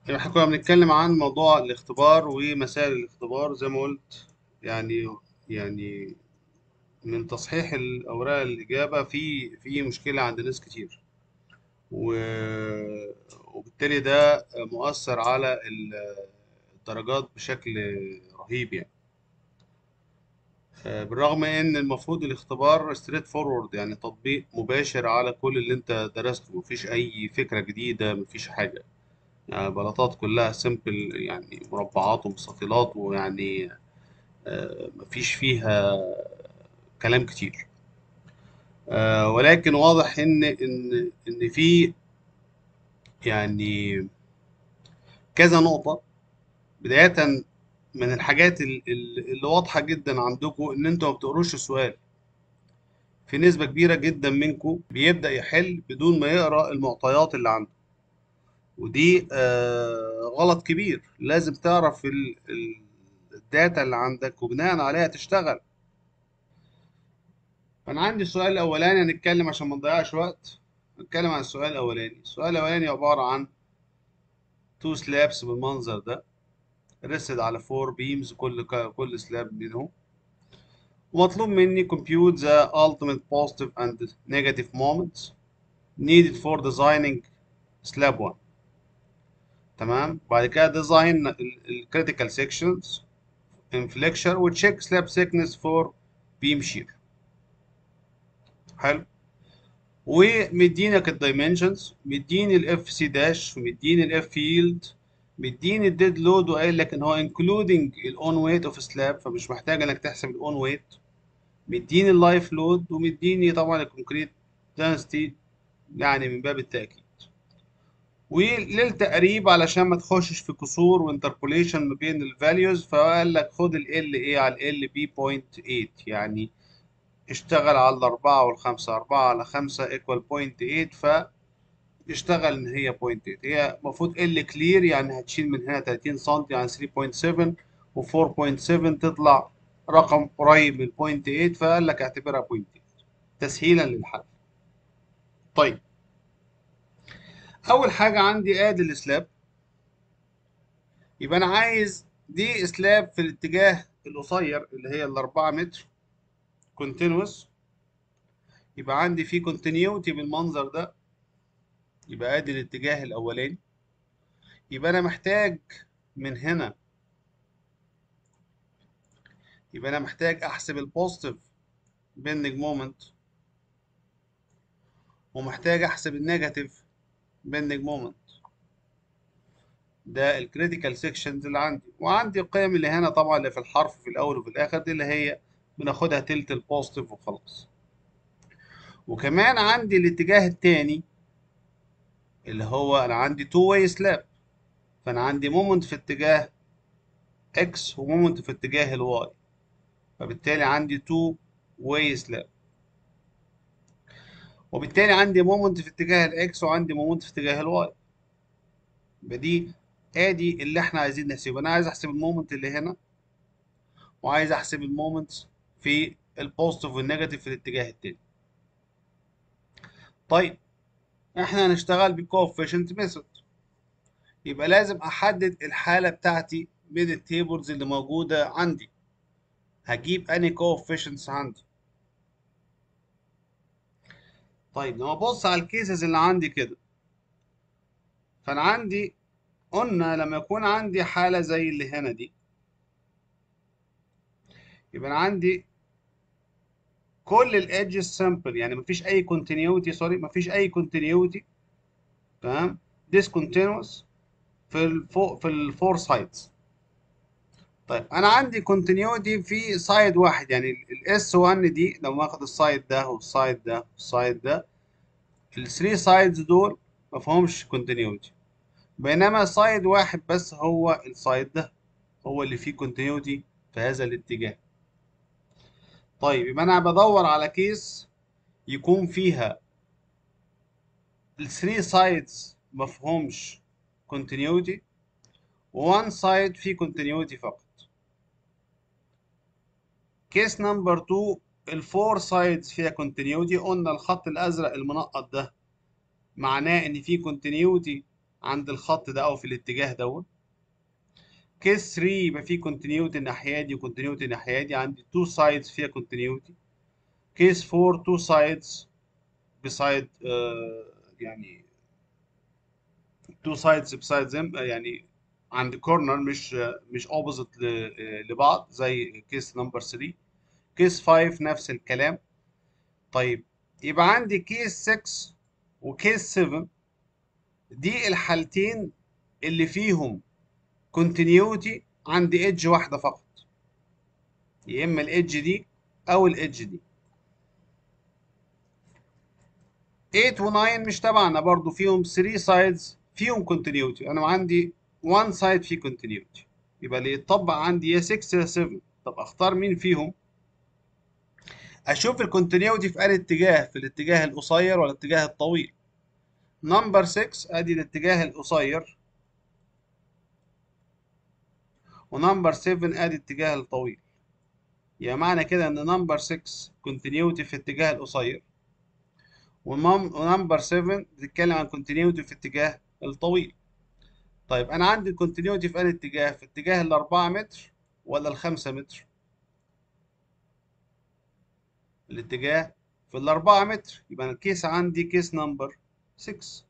احنا كنا بنتكلم عن موضوع الاختبار ومسائل الاختبار زي ما قلت يعني يعني من تصحيح الأوراق الإجابة في في مشكلة عند ناس كتير و... وبالتالي ده مؤثر على الدرجات بشكل رهيب يعني آه، بالرغم ان المفروض الاختبار ستريت فورورد يعني تطبيق مباشر على كل اللي انت درسته مفيش اي فكرة جديدة مفيش حاجة يعني بلاطات كلها سيمبل يعني مربعات ومستطيلات ويعني آه، مفيش فيها كلام كتير آه، ولكن واضح ان ان ان في يعني كذا نقطة بداية من الحاجات ال- ال- اللي واضحة جدا عندكم ان انتوا ما بتقروش السؤال في نسبة كبيرة جدا منكم بيبدأ يحل بدون ما يقرأ المعطيات اللي عنده ودي آه، غلط كبير لازم تعرف ال- ال- الداتا اللي عندك وبناء عليها تشتغل فأنا عندي السؤال الأولاني هنتكلم عشان ما نضيعش وقت نتكلم عن السؤال الأولاني السؤال الأولاني عبارة عن تو سلابس بالمنظر ده ريسد على فور بيمز كل كل سلاب منهم ومطلوب مني compute the ultimate positive and negative moments needed for designing slab 1 تمام بعد كده design ال critical sections in flexure و check slab thickness for beam shear حلو ومدينك الدايمنشنز مديني الاف سي داش ومديني الاف ييلد مديني الديد لود وقايل لك ان هو انكلودنج الاون ويت اوف سلاب فمش محتاج انك تحسب الاون ويت مديني اللايف لود ومديني طبعا الكونكريت دنسيتي يعني من باب التاكيد وللتقريب علشان ما تخشش في كسور وانتربوليشن ما بين الفاليوز فقال لك خد ال ال ايه على ال بي 0.8 يعني اشتغل على الأربعة والخمسة أربعة على خمسة equal 0.8 فاشتغل إن هي 0.8 هي المفروض ال كلير يعني هتشيل من هنا 30 سم يعني 3.7 و 4.7 تطلع رقم قريب من 0.8 فقال لك اعتبرها 0.8 تسهيلا للحل طيب أول حاجة عندي آدي السلاب يبقى أنا عايز دي سلاب في الاتجاه القصير اللي هي الأربعة متر كونتينوس يبقى عندي فيه كونتينيوتي بالمنظر ده يبقى ادي الاتجاه الاولاني يبقى انا محتاج من هنا يبقى انا محتاج احسب البوزيتيف بيندنج مومنت ومحتاج احسب النيجاتيف بيندنج مومنت ده الكريتيكال سيكشنز اللي عندي وعندي القيم اللي هنا طبعا اللي في الحرف في الاول وفي الاخر دي اللي هي بناخدها تلت البوزيتيف وخلاص وكمان عندي الاتجاه التاني اللي هو انا عندي تو واي سلاب فانا عندي مومنت في اتجاه اكس ومومنت في اتجاه الواي فبالتالي عندي تو واي سلاب وبالتالي عندي مومنت في اتجاه الاكس وعندي مومنت في اتجاه الواي يبقى دي ادي اللي احنا عايزين نحسبه انا عايز احسب المومنت اللي هنا وعايز احسب المومنت في البوزيتيف والنيجاتيف في الاتجاه التاني طيب احنا هنشتغل بالكوفيشنت ميثود يبقى لازم احدد الحاله بتاعتي من التيبلز اللي موجوده عندي هجيب اني كوفيشنتس عندي طيب لما ابص على الكيسز اللي عندي كده فانا عندي قلنا لما يكون عندي حاله زي اللي هنا دي يبقى انا عندي كل الايدجز سامبل يعني مفيش اي كونتينيوتي سوري مفيش اي كونتينيوتي تمام ديسكونتينوس في الفوق في الفور سايدز طيب انا عندي كونتينيوتي في سايد واحد يعني الاس 1 دي لو ناخد السايد ده والسايد ده والسايد ده الثري سايدز دول ما فيهمش كونتينيوتي بينما سايد واحد بس هو السايد ده هو اللي فيه كونتينيوتي في هذا الاتجاه طيب يبقى انا بدور على كيس يكون فيها الثري سايدز ما فيهمش كونتينيوتي وان سايد فيه كونتينيوتي فقط كيس نمبر 2 الفور سايدز فيها كونتينيوتي قلنا الخط الازرق المنقط ده معناه ان فيه كونتينيوتي عند الخط ده او في الاتجاه دوت كيس 3 يبقى فيه كونتينيوتي الناحيه دي وكونتينيوتي الناحيه دي عندي تو سايدز فيها كونتينيوتي كيس 4 تو سايدز بسايد يعني تو سايدز بسايد زم يعني عند كورنر مش مش اوبوزيت لبعض زي كيس نمبر 3 كيس 5 نفس الكلام طيب يبقى عندي كيس 6 وكيس 7 دي الحالتين اللي فيهم كونتينيوتي عند ايدج واحده فقط يا اما الايدج دي او الايدج دي 8 و9 مش تبعنا برضو فيهم 3 سايدز فيهم كونتينيوتي انا عندي 1 سايد فيه كونتينيوتي يبقى اللي يتطبق عندي يا 6 يا 7 طب اختار مين فيهم اشوف الكونتينيوتي في انهي اتجاه في الاتجاه القصير ولا الاتجاه الطويل نمبر 6 ادي الاتجاه القصير ونمبر 7 ادي الاتجاه الطويل يعني معنى كده ان نمبر 6 كونتينيوتي في الاتجاه القصير ونمبر 7 بتتكلم عن كونتينيوتي في الاتجاه الطويل طيب انا عندي الكونتينيوتي في انهي اتجاه في اتجاه ال 4 متر ولا ال 5 متر الاتجاه في ال 4 متر يبقى الكيس عندي كيس نمبر 6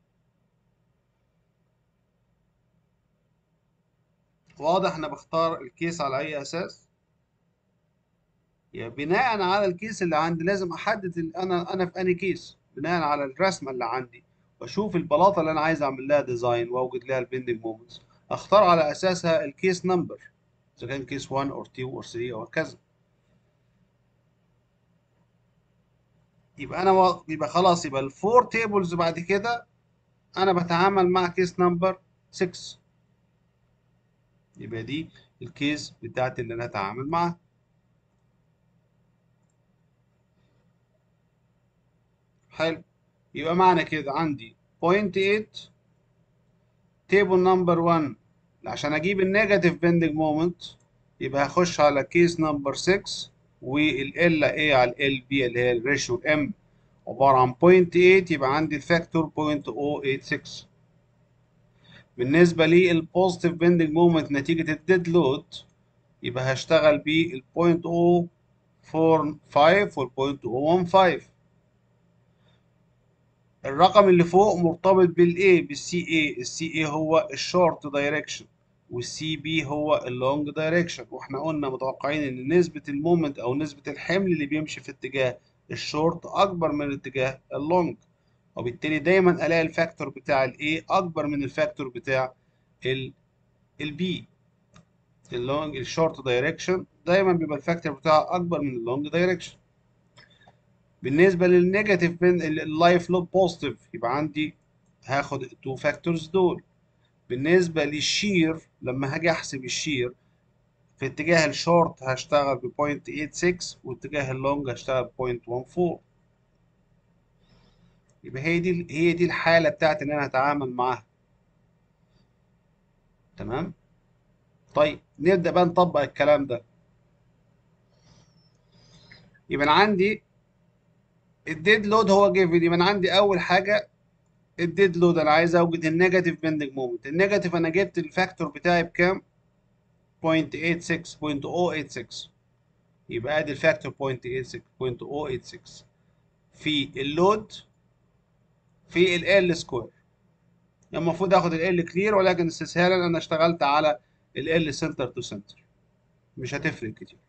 واضح انا بختار الكيس على اي اساس يعني بناء على الكيس اللي عندي لازم احدد انا انا في انهي كيس بناء على الرسمه اللي عندي واشوف البلاطه اللي انا عايز اعمل لها ديزاين واوجد لها البندنج مومنتس اختار على اساسها الكيس نمبر اذا كان كيس 1 او 2 او 3 او كذا يبقى انا و... يبقى خلاص يبقى الفور تيبلز بعد كده انا بتعامل مع كيس نمبر 6 يبقى دي الكيس بتاعتي اللي انا هتعامل معاها حلو يبقى معنى كده عندي 0.8 تيبل نمبر 1 عشان اجيب النيجاتيف بندنج مومنت يبقى هخش على كيس نمبر 6 والال ايه على ال بي اللي هي الريشيو ام عباره عن 0.8 يبقى عندي الفاكتور 0.086 بالنسبه للبوزيتيف بندنج مومنت نتيجه الديد لود يبقى هشتغل بال 0.045 وال 0.015 الرقم اللي فوق مرتبط بالاي بالسي اي السي اي هو الشورت دايركشن والسي بي هو اللونج دايركشن واحنا قلنا متوقعين ان نسبه المومنت او نسبه الحمل اللي بيمشي في اتجاه الشورت اكبر من اتجاه اللونج وبالتالي دايما الاقي الفاكتور بتاع الاي اكبر من الفاكتور بتاع البي اللونج الشورت دايركشن دايما بيبقى الفاكتور بتاعه اكبر من اللونج دايركشن بالنسبه للنيجاتيف من اللايف لود بوزيتيف يبقى عندي هاخد التو فاكتورز دول بالنسبه للشير لما هاجي احسب الشير في اتجاه الشورت هشتغل ب 0.86 واتجاه اللونج هشتغل ب 0.14 يبقى هي دي هي دي الحاله بتاعتي ان انا هتعامل معاها تمام طيب نبدا بقى نطبق الكلام ده يبقى انا عندي الديد لود هو جيفن يبقى انا عندي اول حاجه الديد لود انا عايز اوجد النيجاتيف بندنج مومنت النيجاتيف انا جبت الفاكتور بتاعي بكام 0.86 0.086 يبقى ادي الفاكتور 0.86 0.086 في اللود في ال سكوير المفروض اخد ال كلير ولكن استسهالا انا اشتغلت على ال سنتر تو سنتر مش هتفرق كتير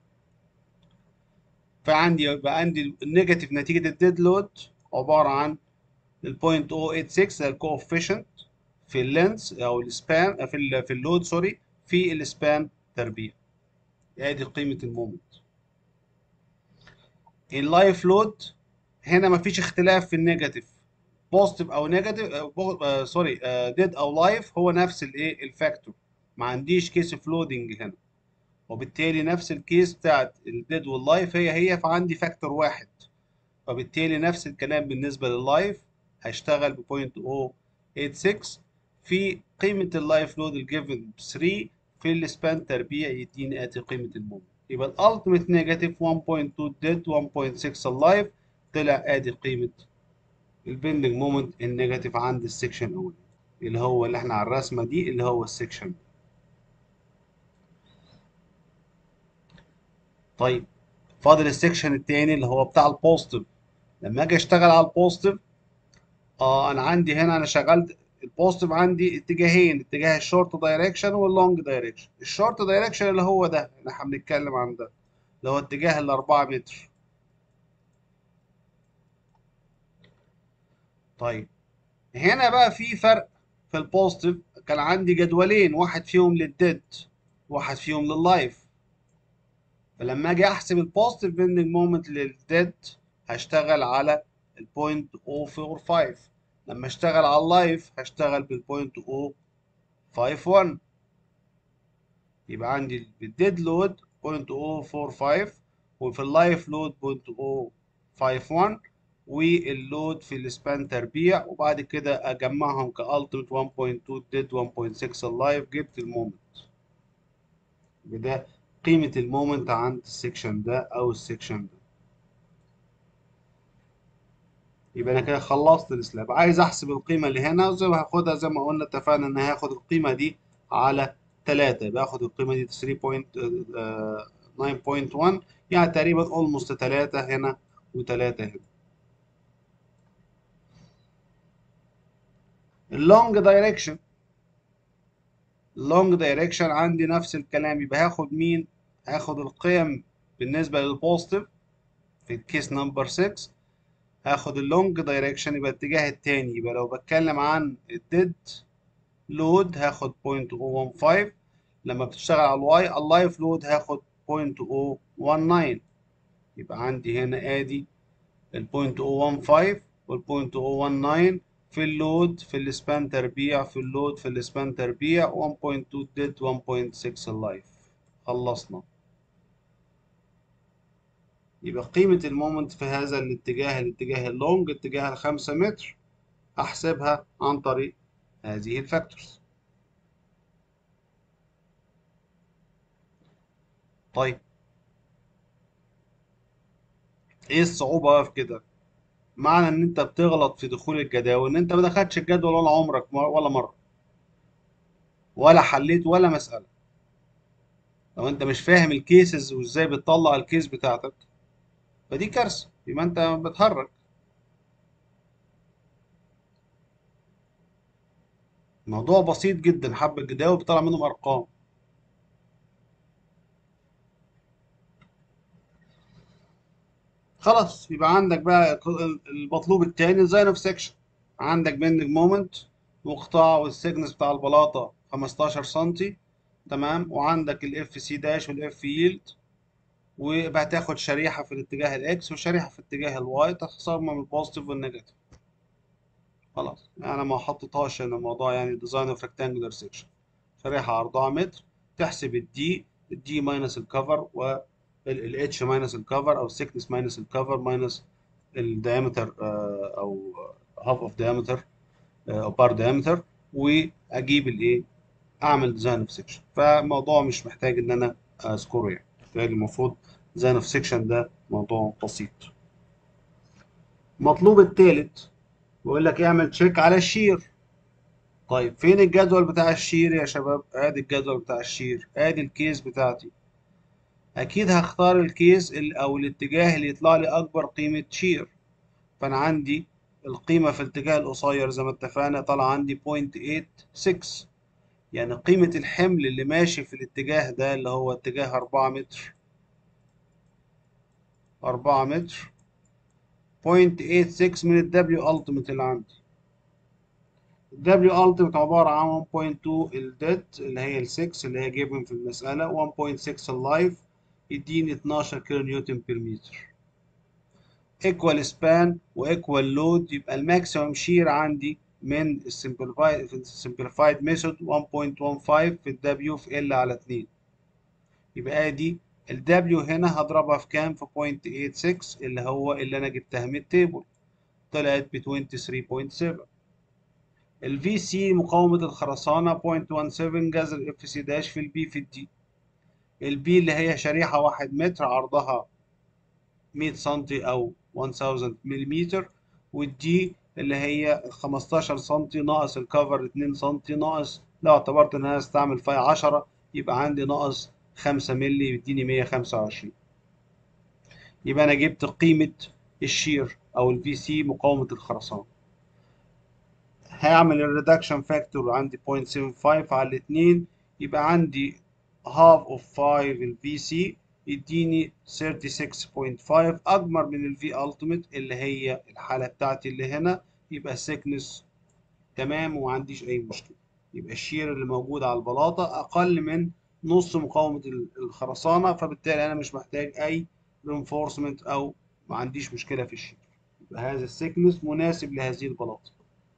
فعندي يبقى عندي النيجاتيف نتيجه الديد لود عباره عن ال 0.086 الكوفيشنت في اللينس او السبان في ال في اللود سوري في السبان تربيع ادي قيمه المومنت اللايف لود هنا مفيش اختلاف في النيجاتيف بوزيتيف او نيجاتيف سوري ديد او لايف هو نفس الايه الفاكتور ما عنديش كيس اوف لودنج هنا وبالتالي نفس الكيس بتاعت الديد واللايف هي هي فعندي فاكتور واحد فبالتالي نفس الكلام بالنسبه لللايف هشتغل ب 0.086 في قيمه اللايف لود الجيفن 3 في السبان تربيع يديني اتي قيمه المومنت يبقى الالتيميت نيجاتيف 1.2 ديد 1.6 اللايف طلع ادي قيمه البندنج مومنت النيجاتيف عند السكشن الاولاني اللي هو اللي احنا على الرسمه دي اللي هو السكشن طيب فاضل السكشن التاني اللي هو بتاع البوزيتيف لما اجي اشتغل على البوزيتيف اه انا عندي هنا انا شغلت البوزيتيف عندي اتجاهين اتجاه الشورت دايركشن واللونج دايركشن الشورت دايركشن اللي هو ده اللي احنا بنتكلم عن ده اللي هو اتجاه ال 4 متر طيب هنا بقى في فرق في البوزيتيف كان عندي جدولين واحد فيهم للديد واحد فيهم لللايف فلما اجي احسب البوزيتيف بيندنج مومنت للديد هشتغل على البوينت 045 لما اشتغل على اللايف هشتغل بالبوينت 051 يبقى عندي بالديد لود 0.045 وفي اللايف لود 0.051 واللود في السبان تربيع وبعد كده اجمعهم كالتيميت 1.2 ديد 1.6 اللايف جبت المومنت بده قيمة المومنت عند السكشن ده او السكشن ده يبقى انا كده خلصت السلاب عايز احسب القيمة اللي هنا زي ما هاخدها زي ما قلنا اتفقنا ان هاخد القيمة دي على 3 باخد القيمة دي 3.9.1 يعني تقريبا اولموست 3 هنا و3 هنا اللونج دايركشن اللونج دايركشن عندي نفس الكلام يبقى هاخد مين هاخد القيم بالنسبة للبوزيتيف في الكيس نمبر 6 هاخد اللونج دايركشن يبقى الاتجاه التاني يبقى لو بتكلم عن الديد لود هاخد 0.015 لما بتشتغل على الواي اللايف لود هاخد 0.019 يبقى عندي هنا ادي ال 0.015 وال 0.019 في اللود في السبان تربيع في اللود في السبان تربيع 1.2 ديد 1.6 اللايف خلصنا يبقى قيمة المومنت في هذا الاتجاه الاتجاه اللونج اتجاه الخمسة متر أحسبها عن طريق هذه الفاكتورز طيب ايه الصعوبة في كده معنى ان انت بتغلط في دخول الجداول ان انت ما دخلتش الجدول ولا عمرك ولا مرة ولا حليت ولا مسألة لو انت مش فاهم الكيسز وازاي بتطلع الكيس بتاعتك فدي كارثة يبقى انت بتهرج الموضوع بسيط جدا حبة جداول بيطلع منهم ارقام خلاص يبقى عندك بقى المطلوب التاني ديزاين اوف سكشن عندك بيندنج مومنت مقطع والسيجنس بتاع البلاطه 15 سم تمام وعندك الاف سي داش والاف ييلد وهتاخد شريحه في الاتجاه الاكس وشريحه في اتجاه الواي تخصصهم من البوزيتيف والنيجاتيف خلاص انا ما حطيتهاش ان الموضوع يعني ديزاين اوف ريكتانجولار سكشن شريحه 4 متر تحسب الدي الدي ماينس الكفر و الاتش ماينس الكفر او السكنس ماينس الكفر ماينس الدايمتر او هاف اوف دايمتر او بار دايمتر واجيب الايه اعمل ديزاين اوف سكشن فالموضوع مش محتاج ان انا اذكره يعني بالتالي المفروض ديزاين اوف سكشن ده موضوع بسيط المطلوب الثالث بيقول لك اعمل تشيك على الشير طيب فين الجدول بتاع الشير يا شباب ادي الجدول بتاع الشير ادي الكيس بتاعتي اكيد هختار الكيس او الاتجاه اللي يطلع لي اكبر قيمة شير فانا عندي القيمة في الاتجاه القصير زي ما اتفقنا طلع عندي 0.86 يعني قيمة الحمل اللي ماشي في الاتجاه ده اللي هو اتجاه 4 متر 4 متر 0.86 من الدبليو التيميت اللي عندي الدبليو التيميت عبارة عن 1.2 الديد اللي هي ال 6 اللي هي جيبن في المسألة 1.6 اللايف يديني 12 كيلو نيوتن بير متر ايكوال سبان وايكوال لود يبقى الماكسيمم شير عندي من السمبليفايد السمبليفايد ميثود 1.15 في الدبليو في ال على 2 يبقى ادي الدبليو هنا هضربها في كام في 0.86 اللي هو اللي انا جبتها من التيبل طلعت ب 23.7 الفي سي مقاومة الخرسانة 0.17 جذر اف سي داش في البي في الدي البي اللي هي شريحة واحد متر عرضها 100 سنتي أو 1000 مليمتر والدي اللي هي 15 سم ناقص الكفر 2 سم ناقص لو اعتبرت ان انا استعمل فاي 10 يبقى عندي ناقص 5 مللي يديني 125 يبقى انا جبت قيمة الشير او الفي سي مقاومة الخرسانة هعمل الريدكشن فاكتور عندي 0.75 على الاثنين يبقى عندي half of 5 الفي سي يديني 36.5 اكبر من الفي ultimate اللي هي الحالة بتاعتي اللي هنا يبقى thickness تمام وما عنديش اي مشكلة يبقى الشير اللي موجود على البلاطة اقل من نص مقاومة الخرسانة فبالتالي انا مش محتاج اي reinforcement او ما عنديش مشكلة في الشير يبقى هذا السيكنس مناسب لهذه البلاطة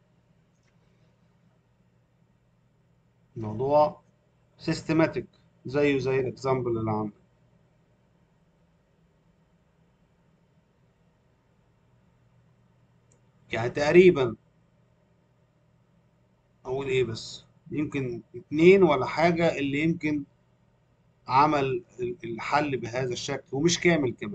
الموضوع سيستماتيك زيه زي الاكزامبل اللي عندك يعني تقريبا اقول ايه بس يمكن اتنين ولا حاجة اللي يمكن عمل الحل بهذا الشكل ومش كامل كمان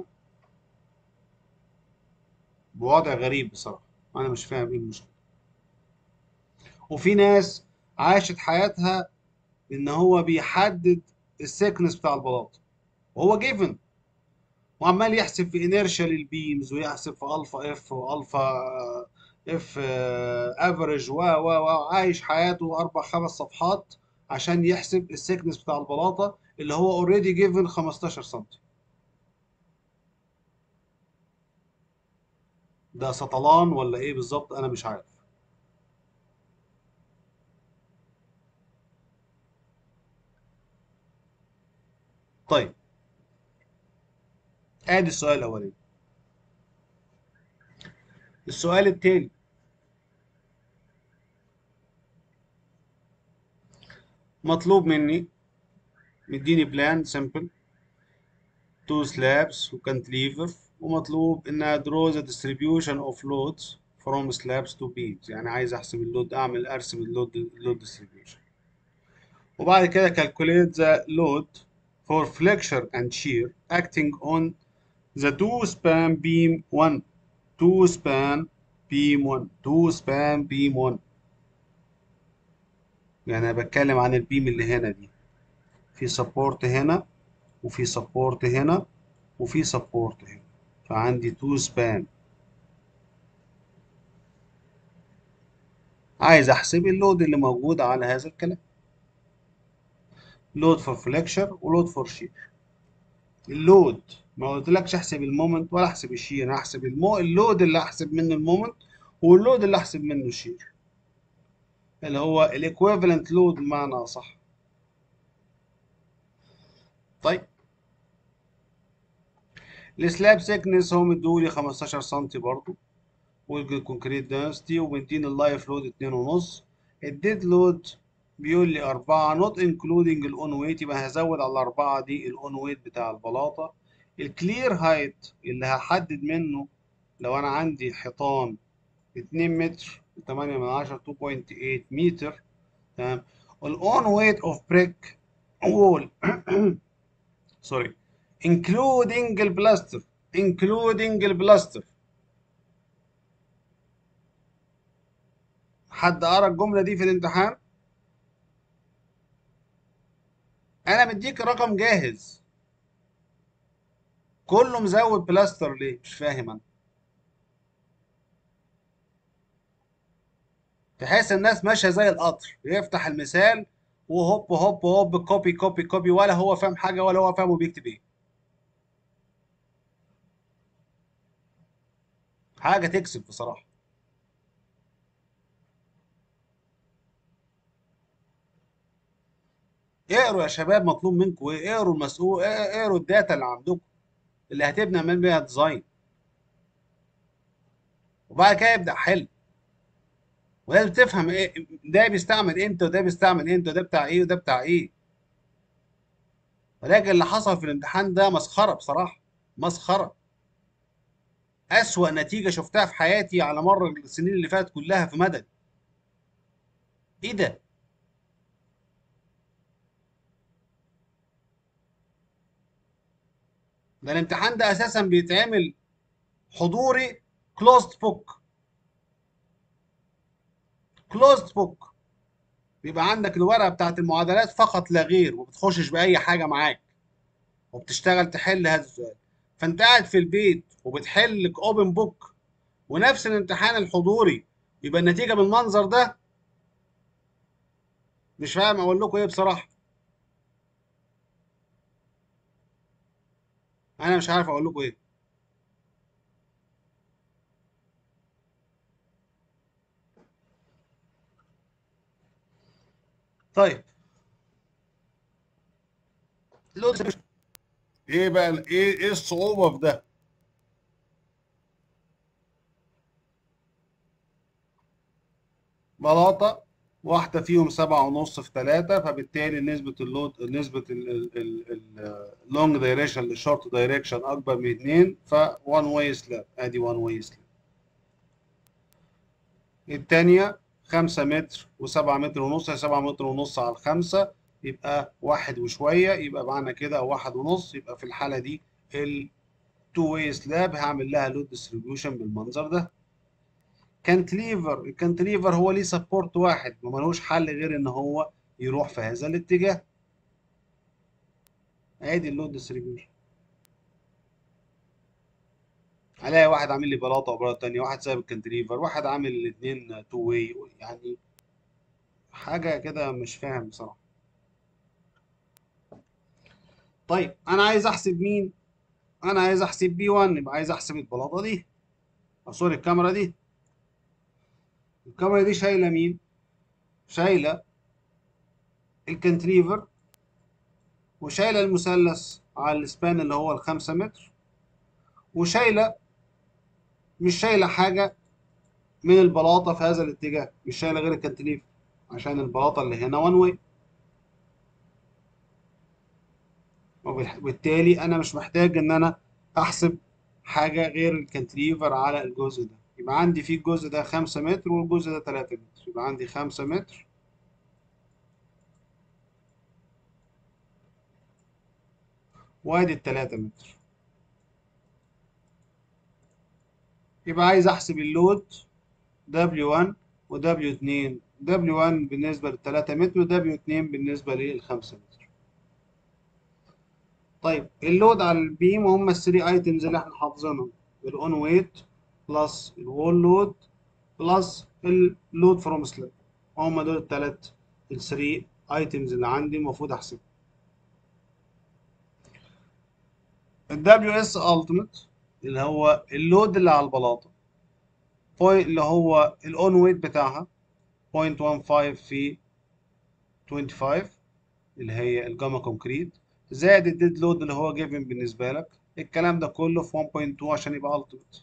بوضع غريب بصراحة انا مش فاهم ايه المشكلة وفي ناس عاشت حياتها ان هو بيحدد السيكنس بتاع البلاط وهو جيفن وعمال يحسب في انيرشيا للبيمز ويحسب في الفا اف والفا اف افريج و و وعايش حياته اربع خمس صفحات عشان يحسب السيكنس بتاع البلاطه اللي هو اوريدي جيفن 15 سم ده سطلان ولا ايه بالظبط انا مش عارف طيب ادي السؤال الاولاني السؤال الثاني مطلوب مني مديني بلان سمبل تو سلابس وكانتليفر ومطلوب انها draw the distribution of loads from slabs to beams يعني عايز احسب اللود اعمل ارسم اللود اللود distribution وبعد كده calculate the load for flexure and shear acting on the two span beam 1 two span beam 1 two span beam 1 يعني انا بتكلم عن البيم اللي هنا دي في سبورت هنا وفي سبورت هنا وفي سبورت هنا فعندي تو سبان عايز احسب اللود اللي موجود على هذا الكلام لود فور فليكشر ولود فور شير اللود ما قلتلكش احسب المومنت ولا احسب الشير انا احسب المو... اللود اللي احسب منه المومنت واللود اللي احسب منه الشير اللي هو الايكويفالنت لود بمعنى اصح طيب السلاب سيكنس هو مديهولي 15 سم برضو والكونكريت دنسيتي ومدين اللايف لود 2.5 الديد لود بيقول لي 4 نوت انكلودنج الاون ويت يبقى هزود على الأربعة دي الاون ويت بتاع البلاطة الكلير هايت اللي هحدد منه لو أنا عندي حيطان 2 متر 8 من 10 2.8 متر تمام الاون ويت اوف بريك وول سوري including البلاستر including البلاستر حد قرا الجمله دي في الامتحان انا مديك رقم جاهز كله مزود بلاستر ليه مش فاهم انا تحس الناس ماشيه زي القطر يفتح المثال وهوب هوب هوب كوبي كوبي كوبي ولا هو فاهم حاجه ولا هو فاهم هو بيكتب ايه حاجه تكسب بصراحه اقروا يا شباب مطلوب منكم ايه اقروا المسؤول اقروا الداتا اللي عندكم اللي هتبنى من بيها ديزاين وبعد كده ابدا حل ولازم تفهم ايه ده بيستعمل امتى وده بيستعمل امتى وده بتاع ايه وده بتاع ايه ولكن اللي حصل في الامتحان ده مسخره بصراحه مسخره اسوأ نتيجه شفتها في حياتي على مر السنين اللي فاتت كلها في مدى ايه ده ده الامتحان ده اساسا بيتعمل حضوري كلوزد بوك كلوزد بوك بيبقى عندك الورقه بتاعت المعادلات فقط لا غير وما بتخشش باي حاجه معاك وبتشتغل تحل هذا السؤال فانت قاعد في البيت وبتحل اوبن بوك ونفس الامتحان الحضوري يبقى النتيجه بالمنظر ده مش فاهم اقول لكم ايه بصراحه انا مش عارف اقول لكم ايه طيب لود ايه بقى ايه ايه الصعوبه في ده بلاطه واحده فيهم سبعة ونص في ثلاثة فبالتالي نسبة اللود نسبة اللونج دايركشن للشورت دايركشن أكبر من اتنين ف 1 واي سلاب أدي 1 واي سلاب التانية خمسة متر وسبعة متر ونص هي سبعة متر ونص على الخمسة يبقى واحد وشوية يبقى معنى كده أو واحد ونص يبقى في الحالة دي ال 2 واي سلاب هعمل لها لود ديستريبيوشن بالمنظر ده كانتليفر الكانتليفر هو ليه سبورت واحد ما ملوش حل غير ان هو يروح في هذا الاتجاه ادي اللود ديستريبيوشن الاقي واحد عامل لي بلاطه وبلاطه تانية واحد سايب الكانتليفر واحد عامل الاثنين تو واي يعني حاجه كده مش فاهم بصراحه طيب انا عايز احسب مين انا عايز احسب بي 1 يبقى عايز احسب البلاطه دي سوري الكاميرا دي الكاميرا دي شايله مين شايله الكنتريفر وشايله المثلث على السبان اللي هو الخمسة متر وشايله مش شايله حاجه من البلاطه في هذا الاتجاه مش شايله غير الكنتريفر عشان البلاطه اللي هنا وان واي وبالتالي انا مش محتاج ان انا احسب حاجه غير الكنتريفر على الجزء ده يبقى عندي في الجزء ده خمسة متر والجزء ده تلاتة متر يبقى عندي خمسة متر وادي التلاتة متر يبقى عايز احسب اللود W1 و W2 W1 بالنسبة للتلاتة متر و W2 بالنسبة للخمسة متر طيب اللود على البيم هم الثري ايتمز اللي احنا حافظينهم الاون ويت بلس الوول لود بلس اللود فروم سلاب هم دول الثلاث الثري ايتمز اللي عندي المفروض احسبهم الدبليو اس التيميت اللي هو اللود اللي على البلاطه بوينت اللي هو الاون ويت بتاعها 0.15 في 25 اللي هي الجاما كونكريت زائد الديد لود اللي هو جيفن بالنسبه لك الكلام ده كله في 1.2 عشان يبقى التيميت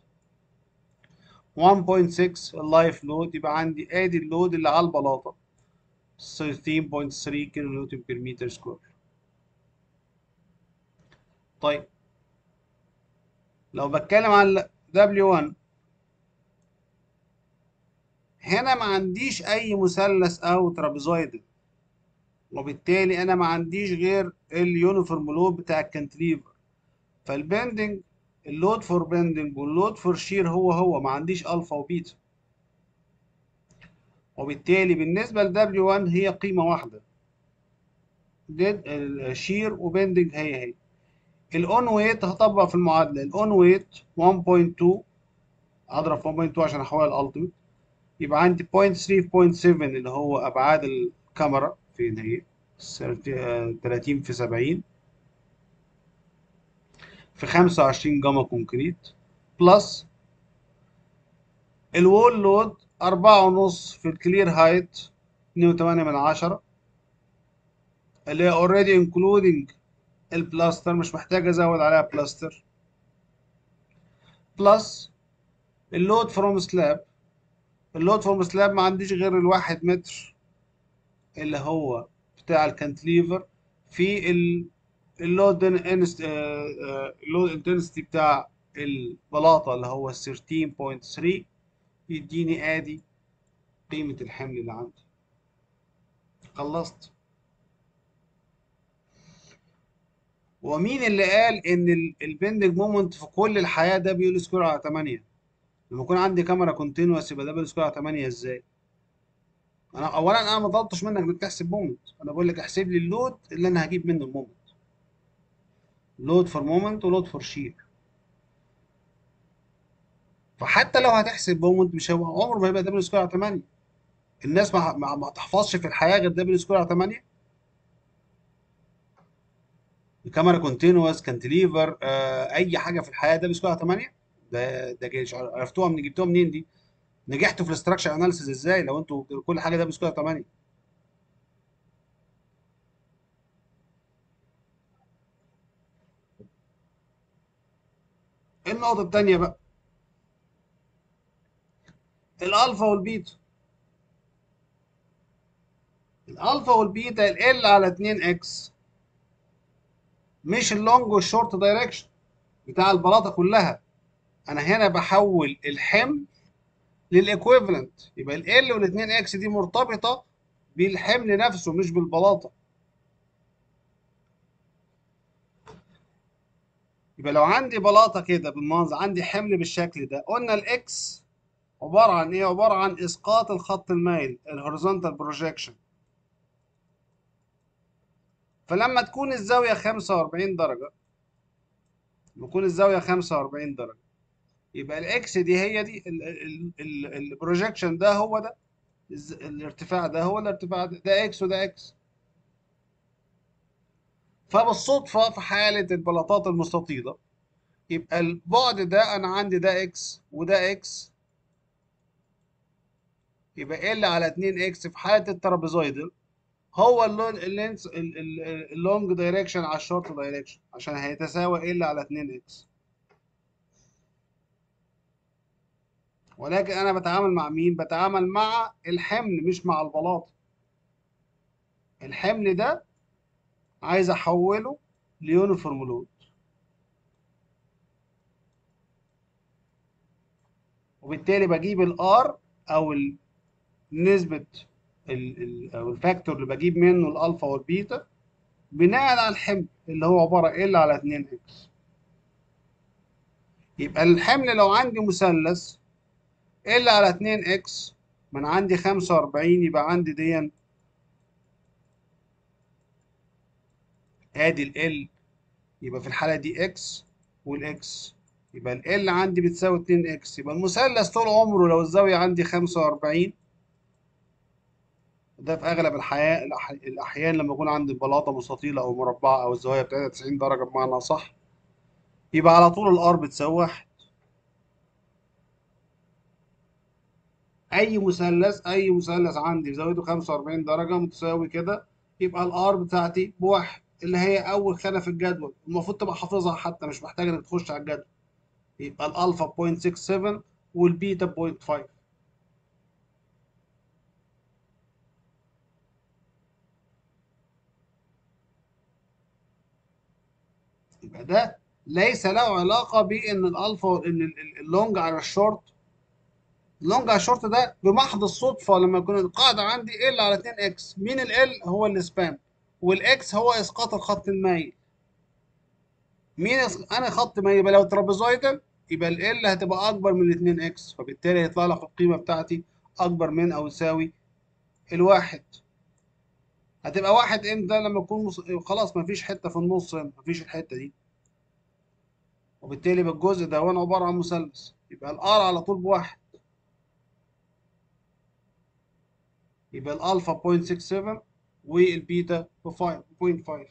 1.6 اللايف لود يبقى عندي ادي اللود اللي على البلاطه 13.3 كيلو نيوتن بير متر سكوير طيب لو بتكلم عن W1 هنا ما عنديش اي مثلث او ترابيزويد وبالتالي انا ما عنديش غير اليونيفورم لود بتاع الكانتليفر فالبندنج اللود فور بندنج واللود فور شير هو هو ما عنديش الفا وبيتا وبالتالي بالنسبه ل W1 هي قيمه واحده ديد الشير وبندنج هي هي الاون ويت هطبق في المعادله الاون ويت 1.2 اضرب في 1.2 عشان احولها الالتيميت يبقى عندي 0.3 0.7 اللي هو ابعاد الكاميرا فين هي 30 في 70 في 25 جاما كونكريت بلس الوول لود أربعة ونص في الكلير هايت اتنين وتمانية من عشرة اللي هي اوريدي انكلودنج البلاستر مش محتاج ازود عليها بلاستر بلس اللود فروم سلاب اللود فروم سلاب ما عنديش غير الواحد متر اللي هو بتاع الكانتليفر في ال اللود اللود انتنستي بتاع البلاطه اللي هو 13.3 يديني ادي قيمه الحمل اللي عندي خلصت ومين اللي قال ان البندنج مومنت في كل الحياه ده بيقول سكوير على 8 لما يكون عندي كاميرا كونتينوس يبقى ده بيقول سكوير على 8 ازاي انا اولا انا ما طلبتش منك انك تحسب مومنت انا بقول لك احسب لي اللود اللي انا هجيب منه المومنت لود فور مومنت ولود فور شير فحتى لو هتحسب مومنت مش هو عمره ما هيبقى دبليو سكوير على 8 الناس ما, ما, ما تحفظش في الحياه غير دبليو سكوير على 8 الكاميرا كونتينوس كانتليفر آه اي حاجه في الحياه دبليو سكوير على 8 ده ده جيش عرفتوها من جبتوها منين دي نجحتوا في الاستراكشر اناليسيس ازاي لو انتوا كل حاجه دبليو سكوير 8 النقطه الثانيه بقى الالفا والبيتا الالفا والبيتا ال على 2 اكس مش اللونج والشورت دايركشن بتاع البلاطه كلها انا هنا بحول الحمل للايكويفالنت يبقى ال ال وال 2 اكس دي مرتبطه بالحمل نفسه مش بالبلاطه يبقى لو عندي بلاطه كده بالمنظر عندي حمل بالشكل ده قلنا الاكس عباره عن ايه عباره عن اسقاط الخط المايل الهوريزونتال بروجيكشن فلما تكون الزاويه 45 درجه تكون الزاويه 45 درجه يبقى الاكس دي هي دي البروجيكشن ده هو ده الارتفاع ده هو الارتفاع ده ده اكس وده اكس فبالصدفه في حاله البلاطات المستطيله يبقى البعد ده انا عندي ده اكس وده اكس يبقى ال على 2 اكس في حاله الترابيزويدال هو اللينس اللونج دايركشن على الشورت دايركشن عشان هيتساوي ال على 2 اكس ولكن انا بتعامل مع مين بتعامل مع الحمل مش مع البلاطه الحمل ده عايز احوله ليونيفورم لود وبالتالي بجيب الار او نسبه او الفاكتور اللي بجيب منه الالفا والبيتا بناء على الحمل اللي هو عباره ال على 2 اكس يبقى الحمل لو عندي مثلث ال على 2 اكس من عندي 45 يبقى عندي دي ادي ال يبقى في الحاله دي اكس والاكس يبقى ال عندي بتساوي 2 اكس يبقى المثلث طول عمره لو الزاويه عندي 45 ده في اغلب الحياه الاحيان لما يكون عندي بلاطه مستطيله او مربعه او الزاويه بتاعتها 90 درجه بمعنى صح يبقى على طول الار بتساوي 1 اي مثلث اي مثلث عندي زاويته 45 درجه متساوي كده يبقى الار بتاعتي بواحد اللي هي اول خانه في الجدول المفروض تبقى حافظها حتى مش محتاج انك تخش على الجدول يبقى الالفا 0.67 والبيتا 0.5 يبقى ده ليس له علاقه بان الالفا ان اللونج على الشورت اللونج على الشورت ده بمحض الصدفه لما يكون القاعده عندي ال على 2 اكس مين ال هو السبان والاكس هو اسقاط الخط المايل مين انا خط مايل يبقى لو ترابيزويدال يبقى ال هتبقى اكبر من 2 اكس فبالتالي هيطلع لك القيمه بتاعتي اكبر من او يساوي الواحد هتبقى واحد امتى لما يكون مص... خلاص مفيش حته في النص هنا مفيش الحته دي وبالتالي بالجزء ده وانا عباره عن مثلث يبقى الار على طول بواحد يبقى الالفا 0.67 والبيتا ب 5.5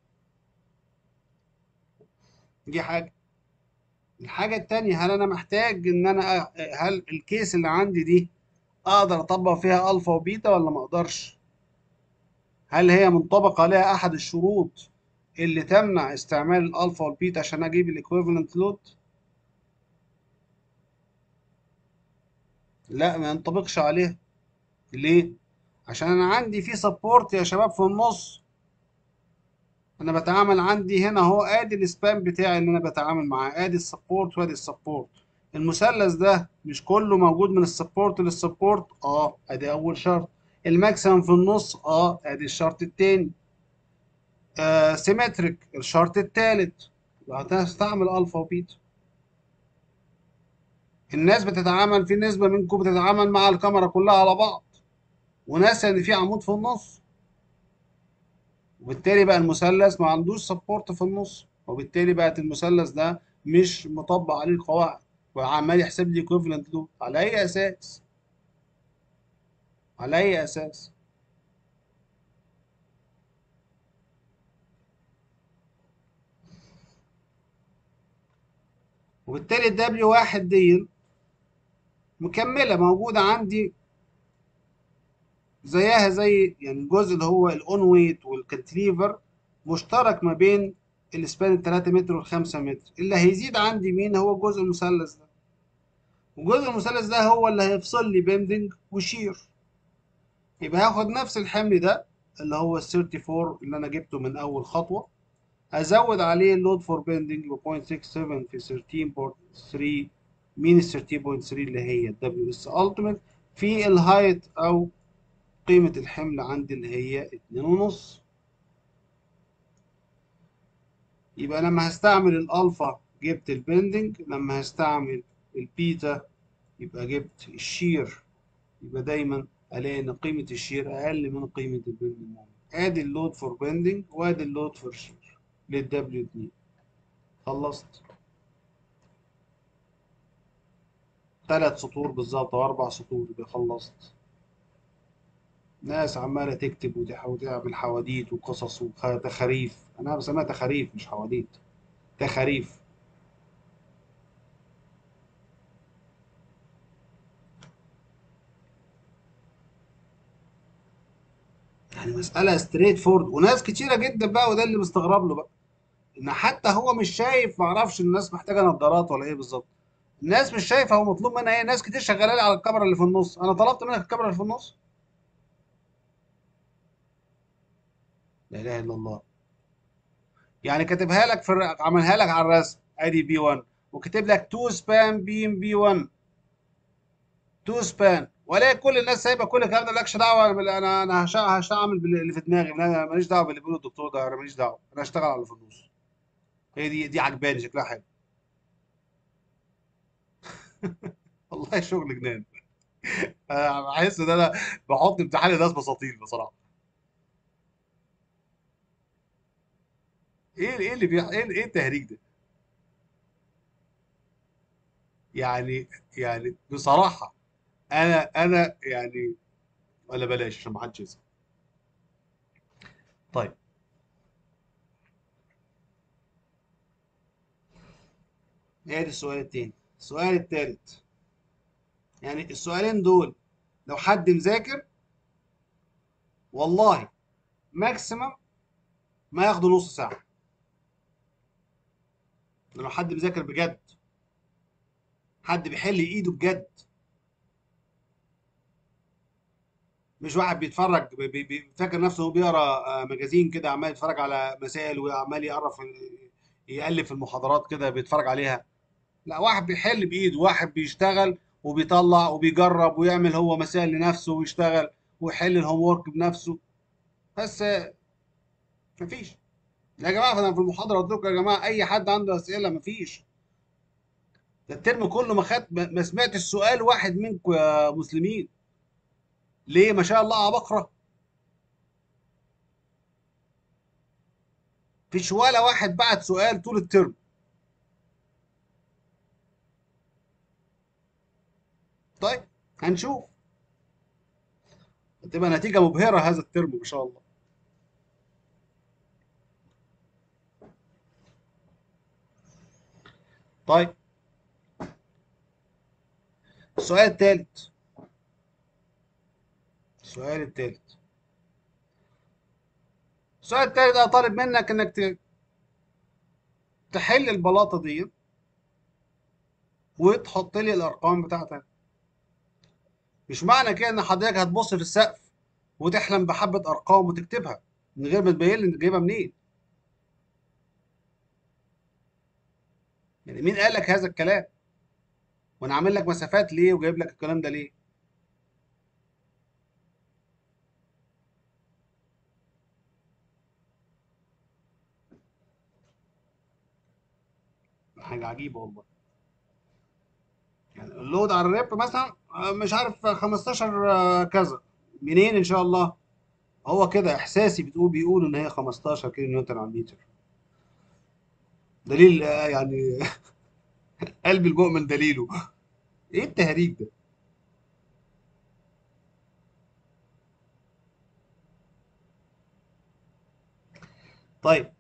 دي حاجه الحاجه الثانيه هل انا محتاج ان انا هل الكيس اللي عندي دي اقدر اطبق فيها الفا وبيتا ولا ما اقدرش هل هي منطبق عليها احد الشروط اللي تمنع استعمال الالفا والبيتا عشان اجيب الايكويفالنت لود لا ما ينطبقش عليها ليه عشان انا عندي في سبورت يا شباب في النص انا بتعامل عندي هنا اهو ادي السبان بتاعي اللي انا بتعامل معاه ادي السبورت وادي السبورت المثلث ده مش كله موجود من السبورت للسبورت اه ادي اول شرط الماكسيمم في النص اه ادي الشرط التاني آه سيمتريك الشرط التالت هتستعمل الفا وبيتا الناس بتتعامل في نسبة منكم بتتعامل مع الكاميرا كلها على بعض وناسي ان في عمود في النص وبالتالي بقى المثلث ما عندوش سبورت في النص وبالتالي بقت المثلث ده مش مطبق عليه القواعد وعمال يحسب لي equivalent load على اي اساس على اي اساس وبالتالي الدبليو واحد دي مكملة موجودة عندي زيها زي يعني الجزء اللي هو الاون ويت والكانتليفر مشترك ما بين السبان ال 3 متر وال 5 متر اللي هيزيد عندي مين هو جزء المثلث ده وجزء المثلث ده هو اللي هيفصل لي بيندنج وشير يبقى هاخد نفس الحمل ده اللي هو ال 34 اللي انا جبته من اول خطوه ازود عليه اللود فور بيندنج ب 0.67 في 13.3 مين ال 13.3 اللي هي الدبليو اس التيميت في الهايت او قيمة الحمل عندي اللي هي اتنين ونص يبقى لما هستعمل الألفا جبت البندنج لما هستعمل البيتا يبقى جبت الشير يبقى دايما ألاقي إن قيمة الشير أقل من قيمة البندنج مومنت آدي اللود فور بندنج وآدي اللود فور شير للدبليو 2 خلصت ثلاث سطور بالظبط أو أربع سطور يبقى خلصت ناس عمالة تكتب وتعمل حواديت وقصص وتخاريف أنا بسميها تخاريف مش حواديت تخاريف يعني مسألة ستريت فورد وناس كتيرة جدا بقى وده اللي مستغرب له بقى إن حتى هو مش شايف معرفش الناس محتاجة نظارات ولا إيه بالظبط الناس مش شايفة هو مطلوب منها إيه ناس كتير شغالة لي على الكاميرا اللي في النص أنا طلبت منك الكاميرا اللي في النص لا اله الا الله يعني كاتبها لك في الر- عملها لك على الرسم ادي بي 1 وكاتب لك تو سبان بيم بي 1 تو سبان ولا كل الناس سايبه كل الكلام ده مالكش دعوه بال- انا انا هشا- هشتغل باللي في دماغي انا ماليش دعوه باللي بيقوله الدكتور ده انا ماليش دعوه انا هشتغل على اللي في النص هي دي دي عجباني شكلها حلو والله شغل جنان أنا بحس ان انا بحط امتحان الناس بساطيل بصراحه ايه ايه اللي بيح... ايه ايه التهريج ده يعني يعني بصراحه انا انا يعني ولا بلاش عشان ما حدش يزعل طيب ادي السؤال التاني السؤال التالت يعني السؤالين دول لو حد مذاكر والله ماكسيمم ما ياخدوا نص ساعة لو حد مذاكر بجد حد بيحل ايده بجد مش واحد بيتفرج بي- بي- بي- فاكر نفسه هو بيقرا آه، مجازين كده عمال يتفرج على مسائل وعمال يعرف يألف في المحاضرات كده بيتفرج عليها لا واحد بيحل بايده واحد بيشتغل وبيطلع وبيجرب ويعمل هو مسائل لنفسه ويشتغل ويحل الهوم ورك بنفسه بس آه، مفيش يا جماعه انا في المحاضره قلت لكم يا جماعه اي حد عنده اسئله مفيش ده الترم كله ما خد ما ما سمعتش سؤال واحد منكم يا مسلمين ليه ما شاء الله عبقرة فيش ولا واحد بعت سؤال طول الترم طيب هنشوف هتبقى نتيجة مبهرة هذا الترم ما شاء الله طيب السؤال الثالث السؤال الثالث السؤال الثالث ده طالب منك انك ت- تحل البلاطة دي وتحط لي الارقام بتاعتها مش معنى كده ان حضرتك هتبص في السقف وتحلم بحبة ارقام وتكتبها من غير ما تبين لي انت جايبها منين يعني مين قال لك هذا الكلام وانا عامل لك مسافات ليه وجايب لك الكلام ده ليه حاجة عجيبة والله يعني اللود على الريب مثلا آه، مش عارف 15 آه، كذا منين ان شاء الله هو كده احساسي بتقول بيقول ان هي 15 كيلو نيوتن على المتر دليل آه، يعني قلب المؤمن دليله ايه التهريج ده طيب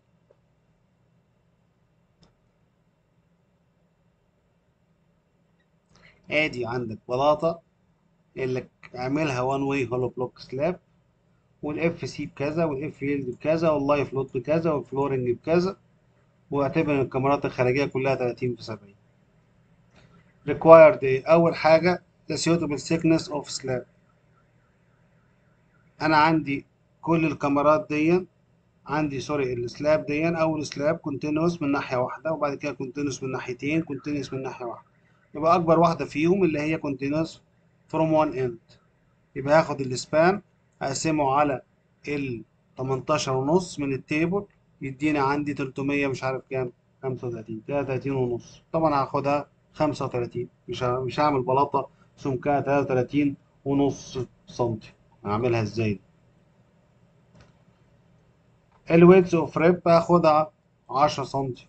ادي عندك بلاطه يقول لك اعملها وان واي هولو بلوك سلاب والاف سي بكذا والاف يلد بكذا واللايف لود بكذا والفلورنج بكذا واعتبر ان الكاميرات الخارجيه كلها 30 في 70 required ايه اول حاجه the suitable thickness of slab انا عندي كل الكاميرات دي عندي سوري السلاب دي اول سلاب كونتينوس من ناحيه واحده وبعد كده كونتينوس من ناحيتين كونتينوس من ناحيه واحده يبقى اكبر واحده فيهم اللي هي كونتينوس فروم وان اند يبقى هاخد السبان اقسمه على ال 18 ونص من التيبل يديني عندي 300 مش عارف كام 35 33 ونص طبعا هاخدها 35 مش ه- مش هعمل بلاطه سمكها 33 ونص سنتي هعملها ازاي الويدز اوف ريب هاخدها 10 سنتي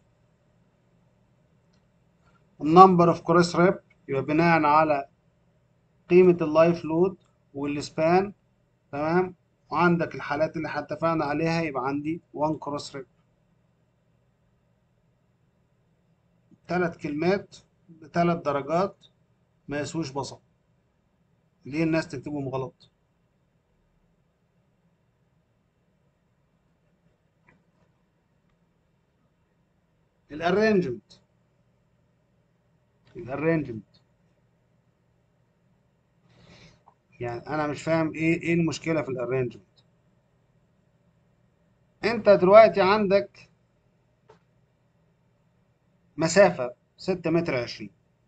النمبر اوف كروس ريب يبقى بناء على قيمة اللايف لود والسبان تمام وعندك الحالات اللي احنا اتفقنا عليها يبقى عندي 1 كروس ريب ثلاث كلمات بثلاث درجات ما يسويش بصل ليه الناس تكتبهم غلط الارينجمنت الارينجمنت يعني انا مش فاهم ايه ايه المشكله في الارينجمنت انت دلوقتي عندك مسافه 6 متر 20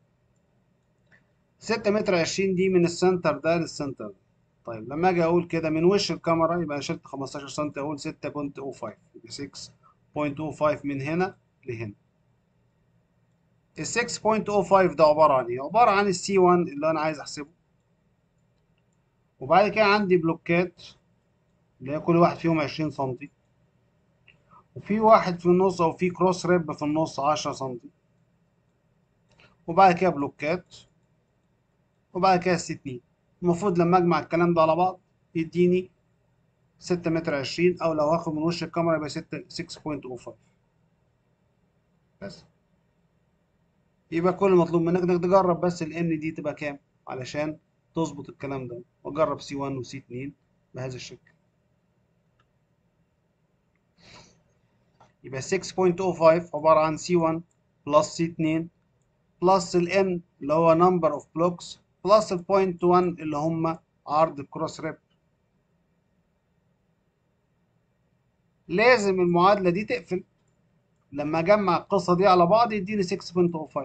6 متر 20 دي من السنتر ده للسنتر ده طيب لما اجي اقول كده من وش الكاميرا يبقى شلت 15 سم اقول 6.05 يبقى 6.05 من هنا لهنا ال 6.05 ده عباره عن ايه عباره عن السي 1 اللي انا عايز احسبه وبعد كده عندي بلوكات اللي هي كل واحد فيهم 20 سم وفي واحد في النص او في كروس ريب في النص 10 سم وبعد كده بلوكات وبعد كده السي 2 المفروض لما اجمع الكلام ده على بعض يديني 6 متر 20 او لو هاخد من وش الكاميرا يبقى 6 6.05 بس يبقى كل المطلوب منك انك تجرب بس ال n دي تبقى كام علشان تظبط الكلام ده وجرب سي 1 وسي 2 بهذا الشكل يبقى 6.05 عبارة عن سي 1 بلس سي 2 بلس ال n اللي هو number of blocks بلس ال 0.1 اللي هم عرض الكروس ريب لازم المعادلة دي تقفل لما اجمع القصة دي على بعض يديني 6.05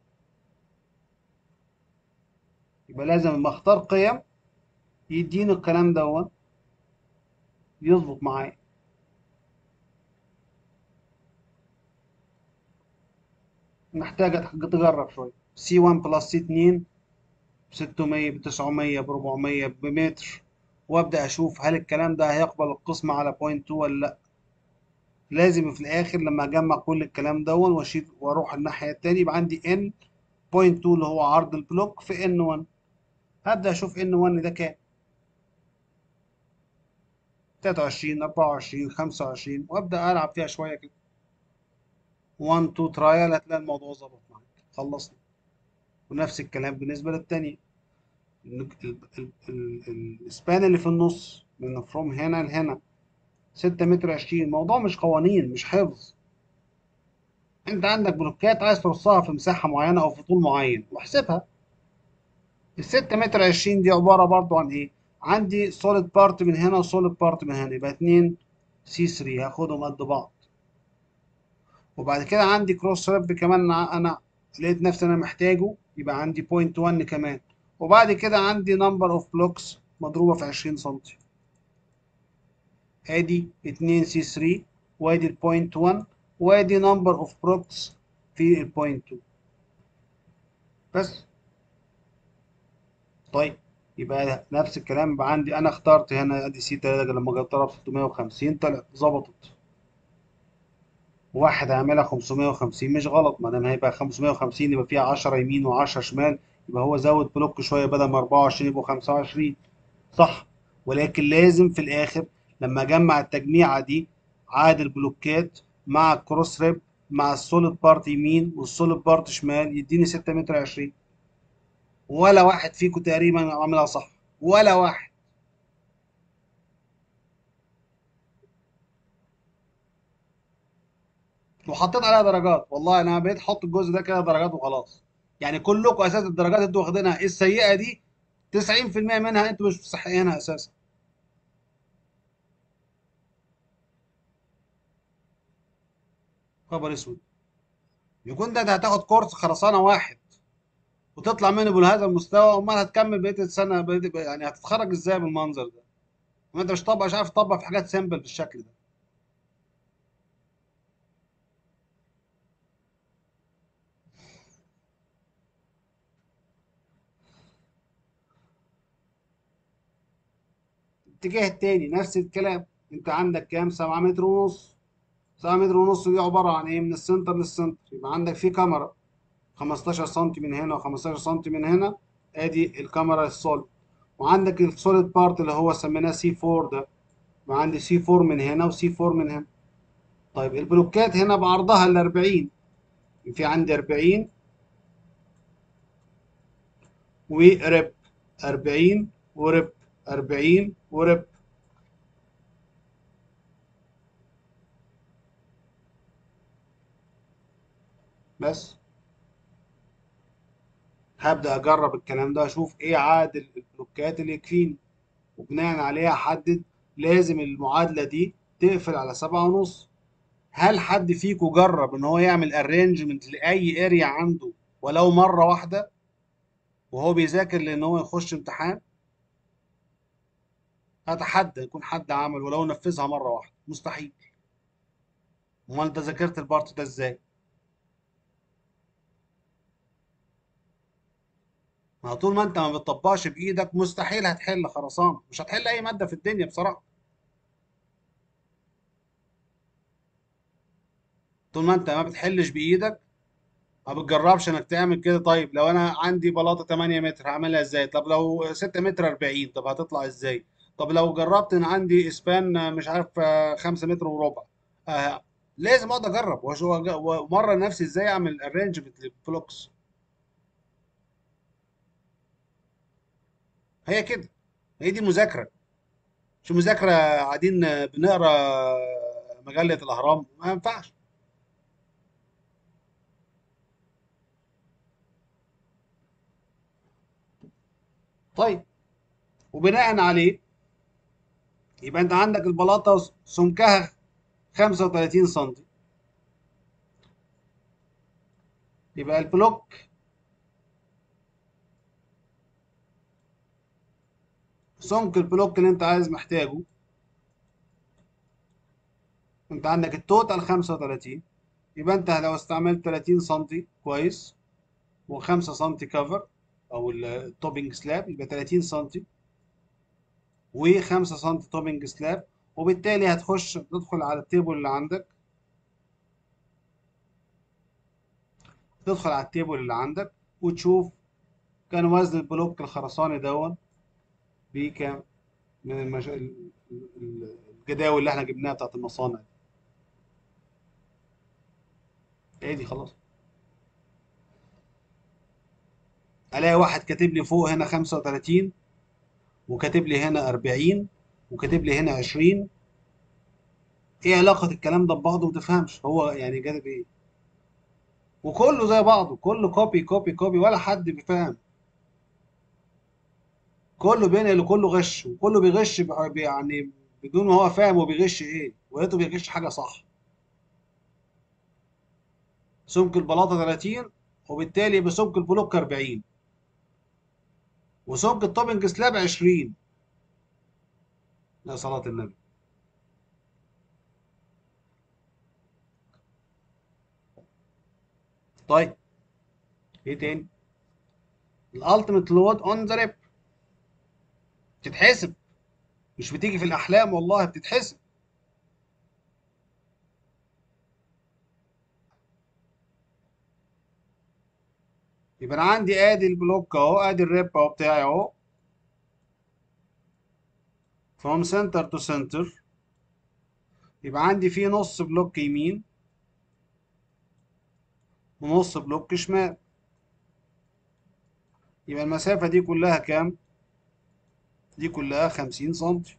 يبقى لازم لما اختار قيم يديني الكلام دوت يظبط معايا محتاجة تجرب شوية سي 1 بلس سي 2 ب 600 ب 900 ب 400 بمتر وابدا اشوف هل الكلام ده هيقبل القسمة على بوينت 2 ولا لا لازم في الاخر لما اجمع كل الكلام دون واشيل واروح الناحية التانية يبقى عندي n بوينت 2 اللي هو عرض البلوك في n 1 هبدا اشوف n 1 ده كام 23 24 25 وابدا العب فيها شويه كده 1 2 ترايل هتلاقي الموضوع ظبط معاك خلصنا ونفس الكلام بالنسبه للتانية السبان اللي في النص من فروم هنا لهنا 6 متر 20 الموضوع مش قوانين مش حفظ انت عندك بلوكات عايز ترصها في مساحه معينه او في طول معين واحسبها ال 6 متر 20 دي عباره برضو عن ايه عندي سوليد بارت من هنا وسوليد بارت من هنا يبقى 2 سي 3 هاخدهم قد بعض وبعد كده عندي كروس ريب كمان انا لقيت نفسي انا محتاجه يبقى عندي بوينت 1 كمان وبعد كده عندي نمبر اوف بلوكس مضروبه في 20 سم ادي 2 سي 3 وادي البوينت 1 وادي نمبر اوف بلوكس في البوينت 2 بس طيب يبقى نفس الكلام يبقى عندي انا اخترت هنا ادي سي 3 لما جبتها ب 650 طلع ظبطت واحد هيعملها 550 مش غلط ما دام هيبقى 550 يبقى فيها 10 يمين و10 شمال يبقى هو زود بلوك شويه بدل ما 24 يبقوا 25 صح ولكن لازم في الاخر لما اجمع التجميعه دي عاد البلوكات مع الكروس ريب مع السوليد بارت يمين والسوليد بارت شمال يديني 6 متر 20 ولا واحد فيكم تقريبا عاملها صح ولا واحد وحطيت عليها درجات والله انا بقيت احط الجزء ده كده درجات وخلاص يعني كلكم اساس الدرجات انتوا واخدينها السيئه دي 90% منها انتوا مش مستحقينها اساسا خبر اسود يكون ده, ده هتاخد كورس خرسانه واحد وتطلع منه بهذا المستوى امال هتكمل بقيه السنه بقيت يعني هتتخرج ازاي بالمنظر ده ما انت مش طبق مش عارف تطبق في حاجات سيمبل بالشكل ده الاتجاه التاني نفس الكلام انت عندك كام 7 متر ونص 7 متر ونص دي عباره عن ايه من السنتر للسنتر يبقى عندك في كاميرا 15 سم من هنا و15 سم من هنا ادي الكاميرا السوليد وعندك السوليد بارت اللي هو سميناه سي 4 ده وعندي سي 4 من هنا وسي 4 من هنا طيب البلوكات هنا بعرضها ال 40 في عندي 40 ورب 40 ورب 40 ورب بس هبدأ أجرب الكلام ده أشوف إيه عدد البلوكات اللي يكفيني وبناء عليها أحدد لازم المعادلة دي تقفل على سبعة ونص هل حد فيكم جرب إن هو يعمل أرينجمنت لأي أريا عنده ولو مرة واحدة وهو بيذاكر لأن هو يخش امتحان؟ أتحدى يكون حد عمل ولو نفذها مرة واحدة مستحيل أمال أنت ذاكرت البارت ده إزاي؟ ما طول ما انت ما بتطبقش بايدك مستحيل هتحل خرسانه مش هتحل اي ماده في الدنيا بصراحه طول ما انت ما بتحلش بايدك ما بتجربش انك تعمل كده طيب لو انا عندي بلاطه 8 متر هعملها ازاي طب لو 6 متر 40 طب هتطلع ازاي طب لو جربت ان عندي اسبان مش عارف 5 متر وربع آه لازم اقعد اجرب ومره نفسي ازاي اعمل ارينجمنت للبلوكس هي كده هي دي مذاكره مش مذاكره قاعدين بنقرا مجله الاهرام ما ينفعش طيب وبناء عليه يبقى انت عندك البلاطه سمكها 35 سم يبقى البلوك سمك البلوك اللي انت عايز محتاجه انت عندك التوتال 35 يبقى انت لو استعملت 30 سم كويس و5 سم كفر او التوبنج سلاب يبقى 30 سم و5 سم توبنج سلاب وبالتالي هتخش تدخل على التيبل اللي عندك تدخل على التيبل اللي عندك وتشوف كان وزن البلوك الخرساني دون بكام من المش... الجداول اللي احنا جبناها بتاعت المصانع دي ايه دي خلاص الاقي واحد كاتب لي فوق هنا 35 وكاتب لي هنا 40 وكاتب لي هنا 20 ايه علاقة الكلام ده ببعضه ما تفهمش هو يعني كاتب ايه وكله زي بعضه كله كوبي كوبي كوبي ولا حد بيفهم كله بينقل وكله غش وكله بيغش ب- يعني بدون ما هو فاهم هو بيغش ايه ولقيته بيغش حاجه صح سمك البلاطه 30 وبالتالي يبقى سمك البلوك 40 وسمك التوبنج سلاب 20 يا صلاة النبي طيب ايه تاني الالتيميت لود اون ذا ريب بتتحسب مش بتيجي في الاحلام والله بتتحسب يبقى انا عندي ادي البلوك اهو ادي الريب اهو بتاعي اهو from center to center يبقى عندي فيه نص بلوك يمين ونص بلوك شمال يبقى المسافة دي كلها كام؟ دي كلها خمسين سنتي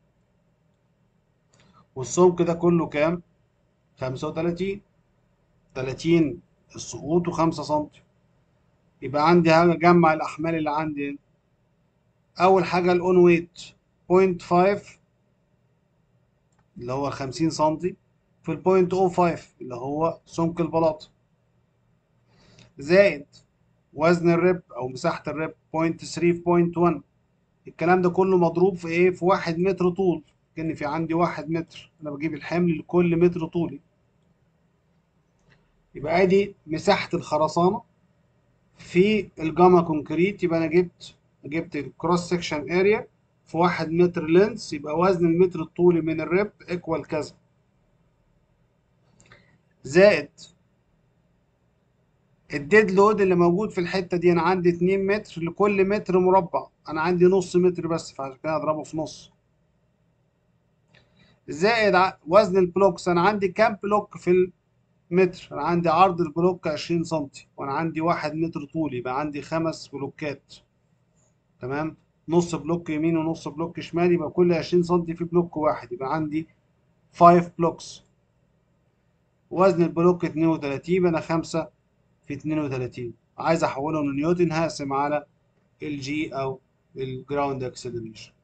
والسمك ده كله كام؟ خمسة وتلاتين تلاتين السقوط وخمسة سنتي يبقى عندي هجمع الأحمال اللي عندي أول حاجة الأون ويت بوينت فايف اللي هو خمسين سنتي في البوينت أو فايف اللي هو سمك البلاطة زائد وزن الرب او مساحه الرب 0.3 في 0.1 الكلام ده كله مضروب في ايه في واحد متر طول كان في عندي واحد متر انا بجيب الحمل لكل متر طولي يبقى ادي مساحه الخرسانه في الجاما كونكريت يبقى انا جبت جبت الكروس سكشن اريا في واحد متر لينس يبقى وزن المتر الطولي من الرب ايكوال كذا زائد الديد لود اللي موجود في الحته دي انا عندي 2 متر لكل متر مربع انا عندي نص متر بس فعشان كده اضربه في نص زائد وزن البلوكس انا عندي كام بلوك في المتر انا عندي عرض البلوك 20 سم وانا عندي واحد متر طولي يبقى عندي خمس بلوكات تمام نص بلوك يمين ونص بلوك شمال يبقى كل 20 سم في بلوك واحد يبقى عندي 5 بلوكس وزن البلوك 32 يبقى انا 5 في 32 عايز احوله لنيوتن هقسم على الجي او الجراوند اكسلريشن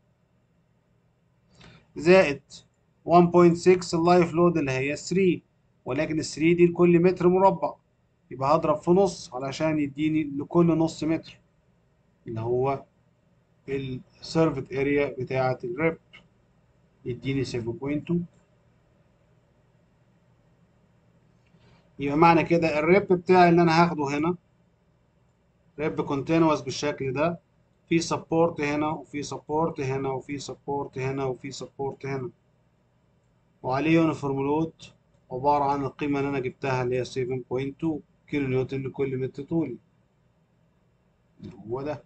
زائد 1.6 اللايف لود اللي هي 3 ولكن ال 3 دي لكل متر مربع يبقى هضرب في نص علشان يديني لكل نص متر اللي هو السيرفت اريا بتاعة الريب يديني 7.2 يبقى معنى كده الريب بتاعي اللي انا هاخده هنا ريب كونتينوس بالشكل ده في سبورت هنا وفي سبورت هنا وفي سبورت هنا وفي سبورت هنا وعليه يونيفورم لود عبارة عن القيمة اللي أنا جبتها اللي هي 7.2 كيلو نيوتن لكل متر طولي هو ده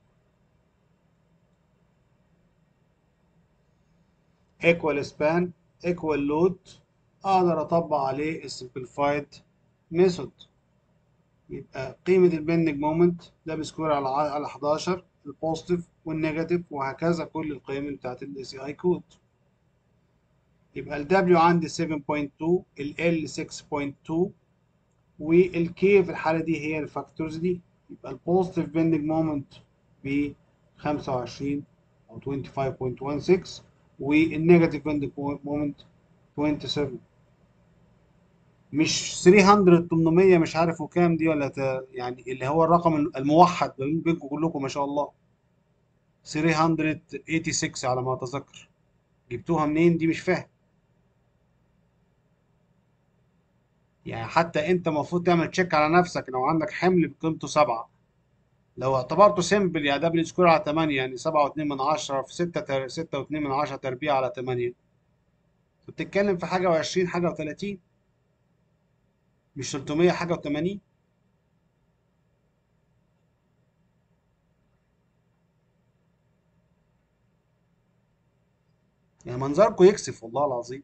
equal span equal load أقدر أطبق عليه السمبليفايد ميثود يبقى قيمة البندنج مومنت ده بسكوير على على 11 البوزيتيف والنيجاتيف وهكذا كل القيم اللي بتاعت الاي سي اي كود يبقى ال W عندي 7.2 ال L 6.2 وال K في الحالة دي هي الفاكتورز دي يبقى البوزيتيف بندنج مومنت ب 25 أو 25.16 والنيجاتيف بندنج مومنت 27 مش 300 800 مش عارف وكام دي ولا ت... يعني اللي هو الرقم الموحد بينكم كلكم ما شاء الله 386 على ما اتذكر جبتوها منين دي مش فاهم يعني حتى انت المفروض تعمل تشيك على نفسك لو عندك حمل بقيمته 7 لو اعتبرته سيمبل يعني دبليو سكوير على 8 يعني 7 و2 من 10 في 6 تر... 6 و2 من 10 تربيع على 8 بتتكلم في حاجه و20 حاجه و30 مش 300 حاجه و80 يعني منظركم يكسف والله العظيم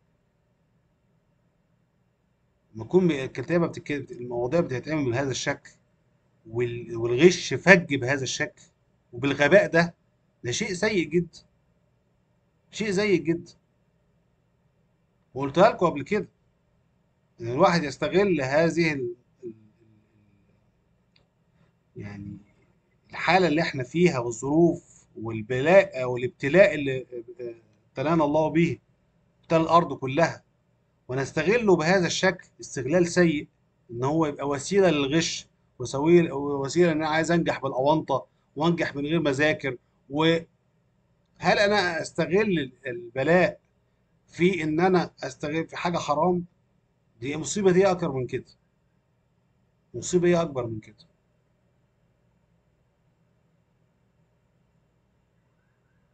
لما يكون الكتابه بتتكتب المواضيع بتتعمل بهذا الشكل وال- والغش فج بهذا الشكل وبالغباء ده ده شيء سيء جدا شيء سيء جدا وقلتها لكم قبل كده ان الواحد يستغل هذه ال... ال- يعني الحالة اللي احنا فيها والظروف والبلاء والابتلاء اللي ابتلانا الله به ابتلى الأرض كلها ونستغله بهذا الشكل استغلال سيء ان هو يبقى وسيلة للغش وسويل- وسيلة ان انا عايز انجح بالأونطة وانجح من غير ما اذاكر وهل انا استغل البلاء في ان انا استغل في حاجة حرام دي مصيبة دي اكبر من كده مصيبة هي اكبر من كده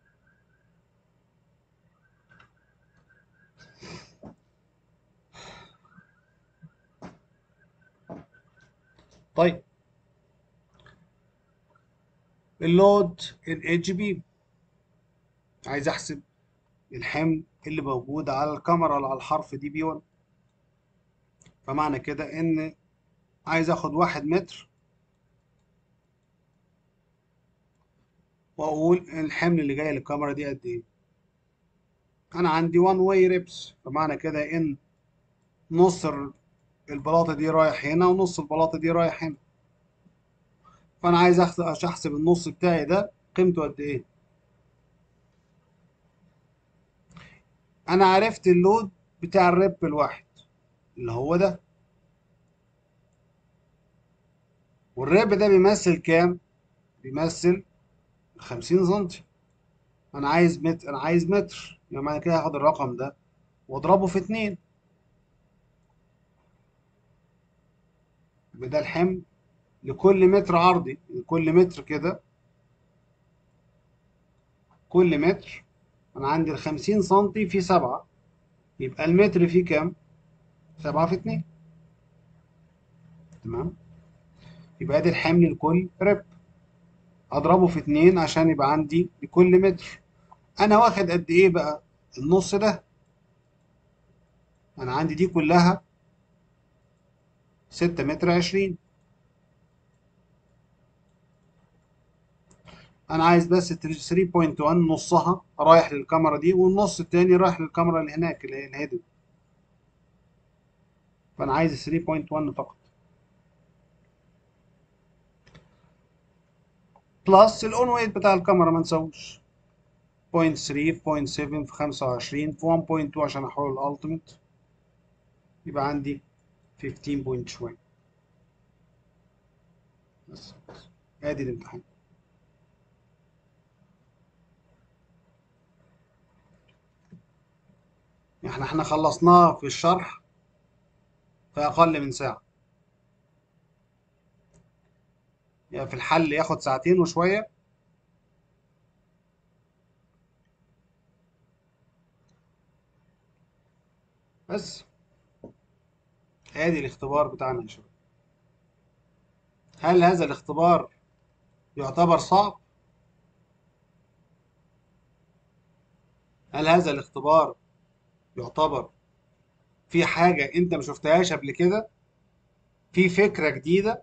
طيب اللود الاتش بي عايز احسب الحمل اللي موجود على الكاميرا اللي على الحرف دي بي 1 فمعنى كده ان عايز اخد واحد متر واقول الحمل اللي جاي للكاميرا دي قد ايه انا عندي وان واي ريبس فمعنى كده ان نص البلاطه دي رايح هنا ونص البلاطه دي رايح هنا فانا عايز احسب النص بتاعي ده قيمته قد ايه انا عرفت اللود بتاع الريب الواحد اللي هو ده والريب ده بيمثل كام بيمثل 50 سنتي انا عايز متر انا عايز متر يعني معنى كده هاخد الرقم ده واضربه في اتنين يبقى ده الحمل لكل متر عرضي لكل متر كده كل متر انا عندي الخمسين سنتي في سبعة يبقى المتر فيه كام سبعة في اتنين تمام يبقى ادي الحمل لكل رب اضربه في اتنين عشان يبقى عندي لكل متر انا واخد قد ايه بقى النص ده انا عندي دي كلها ستة متر عشرين انا عايز بس 3.1 نصها رايح للكاميرا دي والنص التاني رايح للكاميرا اللي هناك اللي هي الهيدن فانا عايز 3.1 فقط بلس الاون ويت بتاع الكاميرا ما نسوش 0.3 في 0.7 في 25 في 1.2 عشان احول الالتيميت يبقى عندي 15 بوينت شويه بس ادي الامتحان احنا احنا خلصناه في الشرح في اقل من ساعة يعني في الحل ياخد ساعتين وشوية بس ادي الاختبار بتاعنا يا شباب هل هذا الاختبار يعتبر صعب هل هذا الاختبار يعتبر في حاجة انت ما شفتهاش قبل كده في فكرة جديدة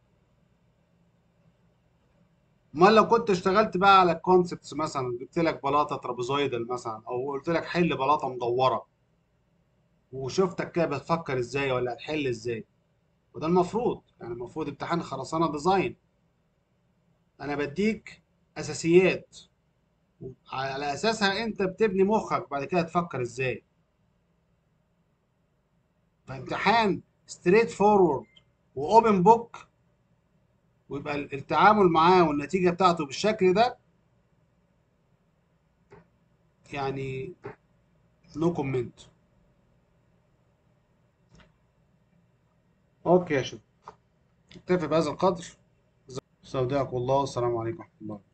ما لو كنت اشتغلت بقى على الكونسبتس مثلا جبت لك بلاطة ترابيزويدال مثلا او قلت لك حل بلاطة مدورة وشفتك كده بتفكر ازاي ولا هتحل ازاي وده المفروض يعني المفروض امتحان خرسانة ديزاين انا بديك اساسيات على اساسها انت بتبني مخك بعد كده تفكر ازاي فامتحان ستريت فورورد واوبن بوك ويبقى التعامل معاه والنتيجه بتاعته بالشكل ده يعني نو كومنت اوكي يا شباب اكتفي بهذا القدر استودعكم الله والسلام عليكم ورحمه الله